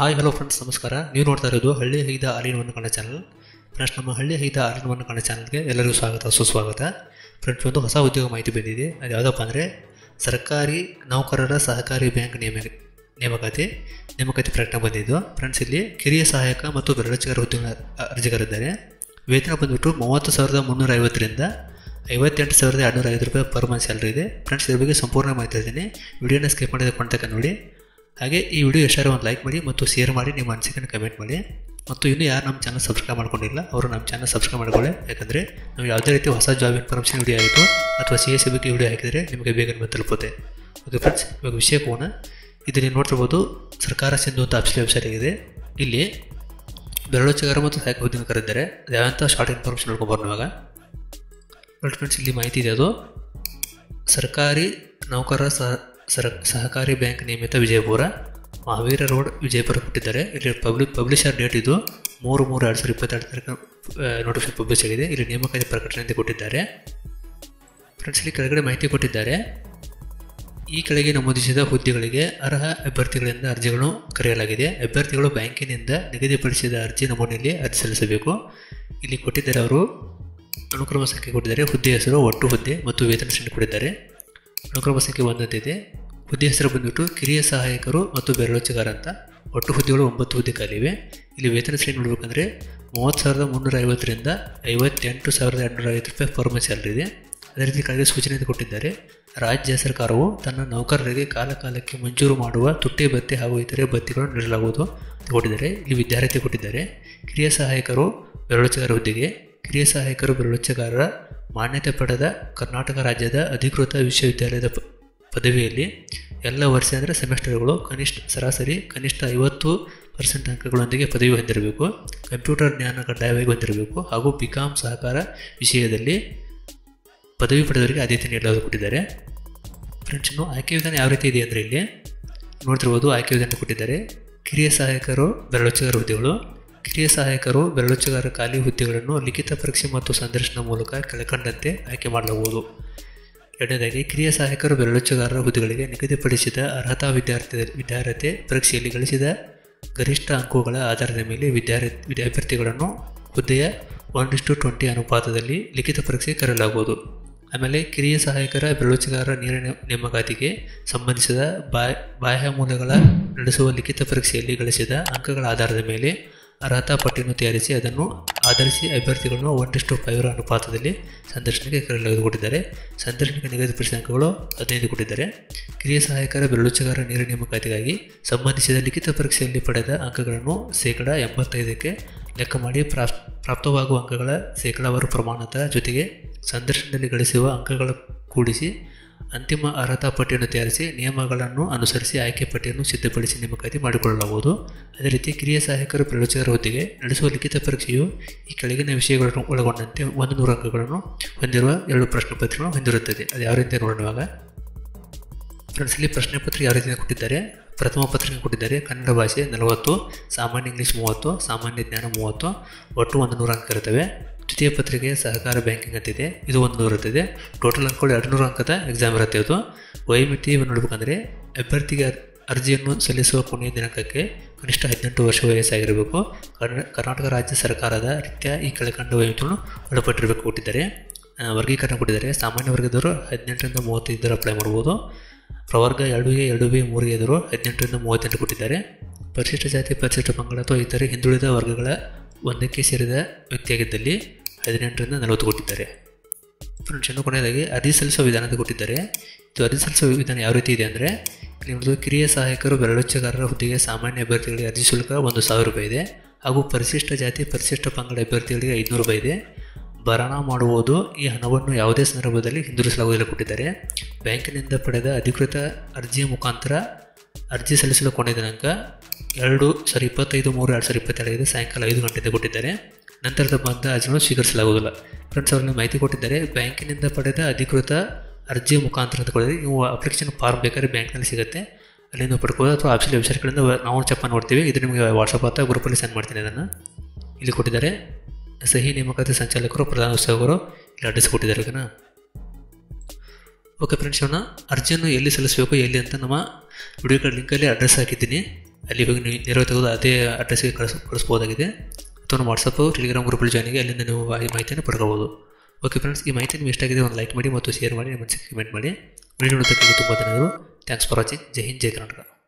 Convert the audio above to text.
hi hello friends ನಮಸ್ಕಾರ ನೀವು ನೋಡ್ತಾ ಇರೋದು ಹಳ್ಳಿ ಹೈದ ಆಲಿನವನ್ನು ಕಾಣೋ ಚಾನಲ್ ಫ್ರೆಂಡ್ಸ್ ನಮ್ಮ ಹಳ್ಳಿ ಹೈದ ಆಲಿನವನ್ನು ಕಾಣೋ ಚಾನಲ್ಗೆ ಎಲ್ಲರಿಗೂ ಸ್ವಾಗತ ಸುಸ್ವಾಗತ ಫ್ರೆಂಡ್ಸ್ ಒಂದು ಹೊಸ ಉದ್ಯೋಗ ಮಾಹಿತಿ ಬಂದಿದೆ ಅದು ಯಾವುದಪ್ಪ ಅಂದರೆ ಸರ್ಕಾರಿ ನೌಕರರ ಸಹಕಾರಿ ಬ್ಯಾಂಕ್ ನೇಮ ನೇಮಕಾತಿ ನೇಮಕಾತಿ ಪ್ರಕಟಣೆ ಬಂದಿದ್ದು ಫ್ರೆಂಡ್ಸ್ ಇಲ್ಲಿ ಕಿರಿಯ ಸಹಾಯಕ ಮತ್ತು ಬೆರಳಚ್ಚಗಾರ ಹುದ್ದೆಗಳ ಅರ್ಜಿಗಾರಿದ್ದಾರೆ ವೇತನ ಬಂದ್ಬಿಟ್ಟು ಮೂವತ್ತು ಸಾವಿರದ ಮುನ್ನೂರ ಐವತ್ತರಿಂದ ಐವತ್ತೆಂಟು ಸಾವಿರದ ಎರಡುನೂರ ಐವತ್ತು ರೂಪಾಯಿ ಪರ್ ಮಂತ್ ಸ್ಯಾಲ್ರಿ ಇದೆ ಫ್ರೆಂಡ್ಸ್ ಇದ್ರ ಬಗ್ಗೆ ಸಂಪೂರ್ಣ ಮಾಹಿತಿ ಇದ್ದೀನಿ ವಿಡಿಯೋನ ಸ್ಕಿಪ್ ಮಾಡಿದ ಕೊಂಡತಕ್ಕ ನೋಡಿ ಹಾಗೆ ಈ ವಿಡಿಯೋ ಎಷ್ಟಾರು ಒಂದು ಲೈಕ್ ಮಾಡಿ ಮತ್ತು ಶೇರ್ ಮಾಡಿ ನಿಮ್ಮ ಅನಿಸಿಕೆನ ಕಮೆಂಟ್ ಮಾಡಿ ಮತ್ತು ಇನ್ನೂ ಯಾರು ನಮ್ಮ ಚಾನಲ್ ಸಬ್ಸ್ಕ್ರೈಬ್ ಮಾಡ್ಕೊಂಡಿಲ್ಲ ಅವರು ನಮ್ಮ ಚಾನಲ್ ಸಬ್ಸ್ಕ್ರೈಬ್ ಮಾಡ್ಕೊಳ್ಳಿ ಯಾಕಂದರೆ ನಾವು ಯಾವುದೇ ರೀತಿ ಹೊಸ ಜಾಬ್ ಇನ್ಫಾರ್ಮೇಷನ್ ವಿಡಿಯೋ ಆಯಿತು ಅಥವಾ ಸಿ ಎಸ್ ಬಗ್ಗೆ ವಿಡಿಯೋ ಹಾಕಿದರೆ ನಿಮಗೆ ಬೇಗ ನಿಮಗೆ ತಲುಪುತ್ತೆ ಓಕೆ ಫ್ರೆಂಡ್ಸ್ ಇವಾಗ ವಿಷಯಕ್ಕೆ ಹೋಗೋಣ ಇದು ನೀವು ನೋಡ್ತಿರ್ಬೋದು ಸರ್ಕಾರ ಸಿಂಧು ಅಂತ ಅಫಿಷಿಯಲ್ ವೆಬ್ಸೈಟ್ ಆಗಿದೆ ಇಲ್ಲಿ ಬೆರಳಚ್ಚಗಾರ ಮತ್ತು ಸಹಾಯಕ ಹುದ್ದೆನ ಕರೆದಿದ್ದಾರೆ ಅದು ಯಾವಂತ ಶಾರ್ಟ್ ಇನ್ಫಾರ್ಮೇಷನ್ ನೋಡ್ಕೊಂಬರೋಣ ಇವಾಗ ನೋಡಿ ಫ್ರೆಂಡ್ಸ್ ಇಲ್ಲಿ ಮಾಹಿತಿ ಇದೆ ಅದು ಸರ್ಕಾರಿ ನೌಕರರ ಸಹ ಸರ ಸಹಕಾರಿ ಬ್ಯಾಂಕ್ ನಿಯಮಿತ ವಿಜಯಪುರ ಮಹಾವೀರ ರೋಡ್ ವಿಜಯಪುರ ಕೊಟ್ಟಿದ್ದಾರೆ ಇಲ್ಲಿ ಪಬ್ಲಿಕ್ ಪಬ್ಲಿಷರ್ ಡೇಟ್ ಇದು ಮೂರು ಮೂರು ಎರಡು ಸಾವಿರದ ಇಪ್ಪತ್ತೆರಡು ತಾರೀಕು ನೋಟಿಫಿಕೇಶನ್ ಪಬ್ಲಿಷ್ ಆಗಿದೆ ಇಲ್ಲಿ ನೇಮಕಾತಿ ಪ್ರಕಟಣೆ ಅಂತ ಕೊಟ್ಟಿದ್ದಾರೆ ಫ್ರೆಂಡ್ಸ್ ಇಲ್ಲಿ ಕೆಳಗಡೆ ಮಾಹಿತಿ ಕೊಟ್ಟಿದ್ದಾರೆ ಈ ಕೆಳಗೆ ನಮೂದಿಸಿದ ಹುದ್ದೆಗಳಿಗೆ ಅರ್ಹ ಅಭ್ಯರ್ಥಿಗಳಿಂದ ಅರ್ಜಿಗಳನ್ನು ಕರೆಯಲಾಗಿದೆ ಅಭ್ಯರ್ಥಿಗಳು ಬ್ಯಾಂಕಿನಿಂದ ನಿಗದಿಪಡಿಸಿದ ಅರ್ಜಿ ನಮೂನೆಯಲ್ಲಿ ಅರ್ಜಿ ಸಲ್ಲಿಸಬೇಕು ಇಲ್ಲಿ ಕೊಟ್ಟಿದ್ದಾರೆ ಅವರು ಅನುಕ್ರಮ ಸಂಖ್ಯೆ ಕೊಟ್ಟಿದ್ದಾರೆ ಹುದ್ದೆ ಹೆಸರು ಒಟ್ಟು ಹುದ್ದೆ ಮತ್ತು ವೇತನ ಶ್ರೇಣಿ ಕೊಟ್ಟಿದ್ದಾರೆ ಅನುಕ್ರಮ ಸಂಖ್ಯೆ ಒಂದಂತಿದೆ ಹುದ್ದೆ ಹೆಸರು ಬಂದ್ಬಿಟ್ಟು ಕಿರಿಯ ಸಹಾಯಕರು ಮತ್ತು ಬೆರಳಚ್ಚಗಾರ ಅಂತ ಒಟ್ಟು ಹುದ್ದೆಗಳು ಒಂಬತ್ತು ಹುದ್ದೆ ಖಾಲಿವೆ ಇಲ್ಲಿ ವೇತನ ಶ್ರೇಣಿ ನೋಡಬೇಕಂದ್ರೆ ಮೂವತ್ತು ಸಾವಿರದ ಮುನ್ನೂರ ಐವತ್ತರಿಂದ ಐವತ್ತೆಂಟು ಸಾವಿರದ ಎರಡುನೂರ ಐವತ್ತು ರೂಪಾಯಿ ಫಾರ್ಮಸ್ ಸ್ಯಾಲ್ರಿ ಇದೆ ಅದೇ ರೀತಿ ಕೆಳಗೆ ಸೂಚನೆ ಕೊಟ್ಟಿದ್ದಾರೆ ರಾಜ್ಯ ಸರ್ಕಾರವು ತನ್ನ ನೌಕರರಿಗೆ ಕಾಲ ಕಾಲಕ್ಕೆ ಮಂಜೂರು ಮಾಡುವ ತುಟ್ಟಿ ಭತ್ಯೆ ಹಾಗೂ ಇತರೆ ಭತ್ಯೆಗಳನ್ನು ನೀಡಲಾಗುವುದು ಅಂತ ಕೊಟ್ಟಿದ್ದಾರೆ ಇಲ್ಲಿ ವಿದ್ಯಾರ್ಥಿ ಕೊಟ್ಟಿದ್ದಾರೆ ಕಿರಿಯ ಸಹಾಯಕರು ಬೆರಳಚ್ಚಗಾರ ಹುದ್ದೆಗೆ ಕಿರಿಯ ಸಹಾಯಕರು ಬೆರಳಚ್ಚಗಾರರ ಮಾನ್ಯತೆ ಪಡೆದ ಕರ್ನಾಟಕ ರಾಜ್ಯದ ಅಧಿಕೃತ ವಿಶ್ವವಿದ್ಯಾಲಯದ ಪ- ಪದವಿಯಲ್ಲಿ ಎಲ್ಲ ವರ್ಷ ಅಂದರೆ ಸೆಮಿಸ್ಟರ್ಗಳು ಕನಿಷ್ಠ ಸರಾಸರಿ ಕನಿಷ್ಠ ಐವತ್ತು ಪರ್ಸೆಂಟ್ ಅಂಕಗಳೊಂದಿಗೆ ಪದವಿ ಹೊಂದಿರಬೇಕು ಕಂಪ್ಯೂಟರ್ ಜ್ಞಾನ ಕಡ್ಡಾಯವಾಗಿ ಹೊಂದಿರಬೇಕು ಹಾಗೂ ಬಿ ಕಾಮ್ ಸಹಕಾರ ವಿಷಯದಲ್ಲಿ ಪದವಿ ಪಡೆದವರಿಗೆ ಆದ್ಯತೆ ನೀಡಲಾಗಿ ಕೊಟ್ಟಿದ್ದಾರೆ ಫ್ರೆಂಡ್ಸ್ ಇನ್ನು ಆಯ್ಕೆ ವಿಧಾನ ಯಾವ ರೀತಿ ಇದೆ ಅಂದರೆ ಇಲ್ಲಿ ನೋಡ್ತಿರ್ಬೋದು ಆಯ್ಕೆ ವಿಧಾನ ಕೊಟ್ಟಿದ್ದಾರೆ ಕಿರಿಯ ಸಹಾಯಕರು ಬೆರಳಚ್ಚಗಾರ ಹುದ್ದೆಗಳು ಕಿರಿಯ ಸಹಾಯಕರು ಬೆರಳಚ್ಚಗಾರ ಖಾಲಿ ಹುದ್ದೆಗಳನ್ನು ಲಿಖಿತ ಪರೀಕ್ಷೆ ಮತ್ತು ಸಂದರ್ಶನ ಮೂಲಕ ಕೆಳಕಂಡಂತೆ ಆಯ್ಕೆ ಮಾಡಲಾಗುವುದು ಎರಡನೇದಾಗಿ ಕಿರಿಯ ಸಹಾಯಕರು ಬೆರಳಚ್ಚಗಾರರ ಹುದ್ದೆಗಳಿಗೆ ನಿಗದಿಪಡಿಸಿದ ಅರ್ಹತಾ ವಿದ್ಯಾರ್ಥಿ ವಿದ್ಯಾರ್ಹತೆ ಪರೀಕ್ಷೆಯಲ್ಲಿ ಗಳಿಸಿದ ಗರಿಷ್ಠ ಅಂಕಗಳ ಆಧಾರದ ಮೇಲೆ ವಿದ್ಯಾರ್ಥಿ ವಿದ್ಯಾ- ಅಭ್ಯರ್ಥಿಗಳನ್ನು ಹುದ್ದೆಯ ಒನ್ ಇಸ್ಟು ಟ್ವೆಂಟಿ ಅನುಪಾತದಲ್ಲಿ ಲಿಖಿತ ಪರೀಕ್ಷೆ ಕರೆಯಲಾಗುವುದು ಆಮೇಲೆ ಕಿರಿಯ ಸಹಾಯಕರ ಬೆರಳಚ್ಚಗಾರರ ನೀರಿನ ನೇಮಕಾತಿಗೆ ಸಂಬಂಧಿಸಿದ ಬಾಹ್ಯ ಬಾಹ್ಯ ಮೂಲಗಳ ನಡೆಸುವ ಲಿಖಿತ ಪರೀಕ್ಷೆಯಲ್ಲಿ ಗಳಿಸಿದ ಅಂಕಗಳ ಆಧಾರದ ಮೇಲೆ ಅರ್ಹತಾ ಪಟ್ಟಿಯನ್ನು ತಯಾರಿಸಿ ಅದನ್ನು ಆಧರಿಸಿ ಅಭ್ಯರ್ಥಿಗಳನ್ನು ಒನ್ ಇಷ್ಟು ಫೈವರ ಅನುಪಾತದಲ್ಲಿ ಸಂದರ್ಶನಕ್ಕೆ ಕರೆಯಲಾಗಿಕೊಟ್ಟಿದ್ದಾರೆ ಸಂದರ್ಶನಕ್ಕೆ ನಿಗದಿಪಡಿಸಿದ ಅಂಕಗಳು ಹದಿನೈದು ಕೊಟ್ಟಿದ್ದಾರೆ ಕಿರಿಯ ಸಹಾಯಕರ ಬೆರಳುಚ್ಚಗಾರ ನೀರಿನ ನೇಮಕಾತಿಗಾಗಿ ಸಂಬಂಧಿಸಿದ ಲಿಖಿತ ಪರೀಕ್ಷೆಯಲ್ಲಿ ಪಡೆದ ಅಂಕಗಳನ್ನು ಶೇಕಡ ಎಂಬತ್ತೈದಕ್ಕೆ ಲೆಕ್ಕ ಮಾಡಿ ಪ್ರಾಪ್ ಪ್ರಾಪ್ತವಾಗುವ ಅಂಕಗಳ ಶೇಕಡಾವಾರು ಪ್ರಮಾಣದ ಜೊತೆಗೆ ಸಂದರ್ಶನದಲ್ಲಿ ಗಳಿಸುವ ಅಂಕಗಳ ಕೂಡಿಸಿ ಅಂತಿಮ ಅರ್ಹತಾ ಪಟ್ಟಿಯನ್ನು ತಯಾರಿಸಿ ನಿಯಮಗಳನ್ನು ಅನುಸರಿಸಿ ಆಯ್ಕೆ ಪಟ್ಟಿಯನ್ನು ಸಿದ್ಧಪಡಿಸಿ ನೇಮಕಾತಿ ಮಾಡಿಕೊಳ್ಳಲಾಗುವುದು ಅದೇ ರೀತಿ ಕಿರಿಯ ಸಹಾಯಕರು ಪ್ರಯೋಜಕರ ಹುದ್ದೆಗೆ ನಡೆಸುವ ಲಿಖಿತ ಪರೀಕ್ಷೆಯು ಈ ಕೆಳಗಿನ ವಿಷಯಗಳನ್ನು ಒಳಗೊಂಡಂತೆ ಒಂದು ನೂರು ಅಂಕಗಳನ್ನು ಹೊಂದಿರುವ ಎರಡು ಪ್ರಶ್ನೆ ಪತ್ರಿಕೆಗಳನ್ನು ಹೊಂದಿರುತ್ತದೆ ಅದು ಯಾವ ರೀತಿ ನೋಡೋಣ ಇವಾಗ ಫ್ರೆಂಡ್ಸ್ ಇಲ್ಲಿ ಪ್ರಶ್ನೆ ಪತ್ರಿಕೆ ಯಾವ ರೀತಿ ಕೊಟ್ಟಿದ್ದಾರೆ ಪ್ರಥಮ ಪತ್ರಿಕೆ ಕೊಟ್ಟಿದ್ದಾರೆ ಕನ್ನಡ ಭಾಷೆ ನಲವತ್ತು ಸಾಮಾನ್ಯ ಇಂಗ್ಲೀಷ್ ಮೂವತ್ತು ಸಾಮಾನ್ಯ ಜ್ಞಾನ ಮೂವತ್ತು ಒಟ್ಟು ಒಂದು ನೂರು ಅಂಕ ಇರುತ್ತವೆ ದ್ವಿತೀಯ ಪತ್ರಿಕೆ ಸಹಕಾರ ಬ್ಯಾಂಕಿಂಗ್ ಅಂತಿದೆ ಇದು ಒಂದು ನೂರು ಇರ್ತದೆ ಟೋಟಲ್ ಅಂಕಗಳು ಎರಡು ನೂರು ಅಂಕದ ಎಕ್ಸಾಮ್ ಇರುತ್ತೆ ಇದು ವಯೋಮಿತಿ ನೋಡ್ಬೇಕಂದ್ರೆ ಅಭ್ಯರ್ಥಿಗೆ ಅರ್- ಅರ್ಜಿಯನ್ನು ಸಲ್ಲಿಸುವ ಕೊನೆಯ ದಿನಾಂಕಕ್ಕೆ ಕನಿಷ್ಠ ಹದಿನೆಂಟು ವರ್ಷ ವಯಸ್ಸಾಗಿರಬೇಕು ಕರ್ನಾ- ಕರ್ನಾಟಕ ರಾಜ್ಯ ಸರ್ಕಾರದ ರೀತ್ಯ ಈ ಕೆಳಕಂಡ ವಯೋಮಿತಿಯನ್ನು ಒಳಪಟ್ಟಿರಬೇಕು ಕೊಟ್ಟಿದ್ದಾರೆ ಆ, ವರ್ಗೀಕರಣ ಕೊಟ್ಟಿದ್ದಾರೆ ಸಾಮಾನ್ಯ ವರ್ಗದವರು ಹದಿನೆಂಟರಿಂದ ಮೂವತ್ತೈದರ ಅಪ್ಲೈ ಮಾಡ್ಬೋದು ಪ್ರವರ್ಗ ಎರಡು ಎ ಎರಡು ಬಿ ಮೂರು ಎದುರು ಹದಿನೆಂಟರಿಂದ ಮೂವತ್ತೆಂಟು ಕೊಟ್ಟಿದ್ದಾರೆ ಪರಿಶಿಷ್ಟ ಜಾತಿ ಪರಿಶಿಷ್ಟ ಪಂಗಡ ಅಥವಾ ಇತರೆ ಹಿಂದುಳಿದ ವರ್ಗಗಳ ಒಂದಕ್ಕೆ ಸೇರಿದ ವ್ಯಕ್ತಿಯಾಗಿದ್ದಲ್ಲಿ ಹದಿನೆಂಟರಿಂದ ನಲವತ್ತು ಕೊಟ್ಟಿದ್ದಾರೆ ಫ್ರೆಂಡ್ಸ್ ಇನ್ನು ಕೊನೆಯದಾಗಿ ಅರ್ಜಿ ಸಲ್ಲಿಸುವ ವಿಧಾನದ ಕೊಟ್ಟಿದ್ದಾರೆ ಇದು ಅರ್ಜಿ ಸಲ್ಲಿಸುವ ವಿಧಾನ ಯಾವ ರೀತಿ ಇದೆ ಅಂದರೆ ನಿಮ್ಮದು ಕಿರಿಯ ಸಹಾಯಕರು ಬೆರಳಚ್ಚಗಾರರ ಹುದ್ದೆಗೆ ಸಾಮಾನ್ಯ ಅಭ್ಯರ್ಥಿಗಳಿಗೆ ಅರ್ಜಿ ಶುಲ್ಕ ಒಂದು ಸಾವಿರ ರೂಪಾಯಿ ಇದೆ ಹಾಗೂ ಪರಿಶಿಷ್ಟ ಜಾತಿ ಪರಿಶಿಷ್ಟ ಪಂಗಡ ಅಭ್ಯರ್ಥಿಗಳಿಗೆ ಐದುನೂರು ರೂಪಾಯಿ ಇದೆ ಭರಣ ಮಾಡುವುದು ಈ ಹಣವನ್ನು ಯಾವುದೇ ಸಂದರ್ಭದಲ್ಲಿ ಹಿಂದಿರುಗಿಸಲಾಗುವುದಿಲ್ಲ ಕೊಟ್ಟಿದ್ದಾರೆ ಬ್ಯಾಂಕಿನಿಂದ ಪಡೆದ ಅಧಿಕೃತ ಅರ್ಜಿಯ ಮುಖಾಂತರ ಅರ್ಜಿ ಸಲ್ಲಿಸಲು ಕೊನೆಯ ದಿನಾಂಕ ಎರಡು ಸಾರಿ ಇಪ್ಪತ್ತೈದು ಮೂರು ಎರಡು ಸಾವಿರದ ಇಪ್ಪತ್ತೆರಡರಿಂದ ಸಾಯಂಕಾಲ ಐದು ಗಂಟೆಯಿಂದ ಕೊಟ್ಟಿದ್ದಾರೆ ನಂತರದ ಬಂದ ಅರ್ಜಿಗಳನ್ನು ಸ್ವೀಕರಿಸಲಾಗುವುದಿಲ್ಲ ಫ್ರೆಂಡ್ಸ್ ಅವರಲ್ಲಿ ಮಾಹಿತಿ ಕೊಟ್ಟಿದ್ದಾರೆ ಬ್ಯಾಂಕಿನಿಂದ ಪಡೆದ ಅಧಿಕೃತ ಅರ್ಜಿ ಮುಖಾಂತರ ಅಂತ ಕೊಡಿದ್ರೆ ನೀವು ಅಪ್ಲಿಕೇಶನ್ ಫಾರ್ಮ್ ಬೇಕಾದ್ರೆ ಬ್ಯಾಂಕ್ನಲ್ಲಿ ಸಿಗುತ್ತೆ ಅಲ್ಲಿಂದ ಪಡ್ಕೋದು ಅಥವಾ ಆಫೀಸಲ್ಲಿ ವೆಬ್ಸೈಟ್ಗಳಿಂದ ನಾವು ಚಪ್ಪ ನೋಡ್ತೀವಿ ಇದು ನಿಮಗೆ ವಾಟ್ಸಪ್ ಅಥವಾ ಗ್ರೂಪಲ್ಲಿ ಸೆಂಡ್ ಮಾಡ್ತೀನಿ ಅದನ್ನು ಇಲ್ಲಿ ಕೊಟ್ಟಿದ್ದಾರೆ ಸಹಿ ನೇಮಕಾತಿ ಸಂಚಾಲಕರು ಪ್ರಧಾನ ಉತ್ಸವಗಳು ಇಲ್ಲಿ ಅಡ್ರೆಸ್ ಕೊಟ್ಟಿದ್ದಾರೆ ಓಕೆನಾ ಓಕೆ ಫ್ರೆಂಡ್ಸ್ ಇವನ್ನ ಅರ್ಜಿಯನ್ನು ಎಲ್ಲಿ ಸಲ್ಲಿಸಬೇಕು ಎಲ್ಲಿ ಅಂತ ನಮ್ಮ ವಿಡಿಯೋ ಕಾರ್ಡ್ ಲಿಂಕಲ್ಲಿ ಅಡ್ರೆಸ್ ಹಾಕಿದ್ದೀನಿ ಅಲ್ಲಿ ಹೋಗಿ ನೀವು ನೇರವಾಗಿ ತೆಗೆದು ಅದೇ ಅಡ್ರೆಸ್ಗೆ ಕಳಿಸ್ ಕಳಿಸ್ಬೋದಾಗಿದೆ ಅಥವಾ ನಮ್ಮ ವಾಟ್ಸಪ್ಪು ಟೆಲಿಗ್ರಾಮ್ ಗ್ರೂಪಲ್ಲಿ ಜಾಯ್ನ್ ಆಗಿ ಅಲ್ಲಿಂದ ನೀವು ಈ ಮಾಹಿತಿಯನ್ನು ಪಡ್ಕೋಬೋದು ಓಕೆ ಫ್ರೆಂಡ್ಸ್ ಈ ಮಾಹಿತಿ ನಿಮ್ಗೆ ಇಷ್ಟ ಆಗಿದೆ ಒಂದು ಲೈಕ್ ಮಾಡಿ ಮತ್ತು ಶೇರ್ ಮಾಡಿ ನಿಮ್ಮ ಕಮೆಂಟ್ ಮಾಡಿ ವಿಡಿಯೋ ನೋಡೋದಕ್ಕೆ ತುಂಬ ಧನ್ಯವಾದಗಳು ಥ್ಯಾಂಕ್ಸ್ ಫಾರ್ ವಾಚಿಂಗ್ ಜೈ ಹಿಂದ್ ಜೈ ಕರ್ನಾಟಕ